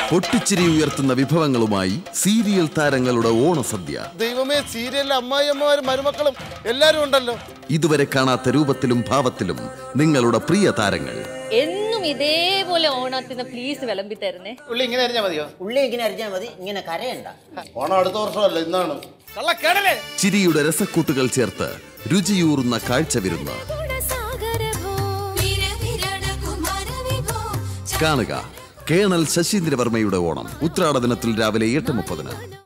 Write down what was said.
പൊട്ടിച്ചിരി ഉയർത്തുന്ന വിഭവങ്ങളുമായി സീരിയൽ താരങ്ങളുടെ ഓണസദ്യ ദൈവമേ സീരിയലിലെ അമ്മായിയമ്മമാരും മരുമക്കളും എല്ലാരും ഉണ്ടല്ലോ ഇതുവരെ കാണാത്ത രൂപത്തിലും ഭാവത്തിലും നിങ്ങളുടെ പ്രിയ താരങ്ങൾ എന്നും ഇതേപോലെ ഓണത്തിന് പ്ലീസ് വിളമ്പി തരുന്നേ ഉള്ളി ഇങ്ങനെ അരിഞ്ഞാൽ മതിയോ ഉള്ളി ഇങ്ങനെ അരിഞ്ഞാൽ മതി ഇങ്ങനെ കരയണ്ട ഓണം അടുത്ത വർഷമല്ല ഇന്നാണ് കള്ളക്കേടല്ലേ ചിരിയുടെ രസക്കൂട്ടുകൾ ചേർത്ത് രുചിയൂറുന്ന കാഴ്ച വിരുന്ന് കാണുക കേണൽ ശശീന്ദ്രവർമ്മയുടെ ഓണം ഉത്രാട ദിനത്തിൽ രാവിലെ എട്ട് മുപ്പതിന്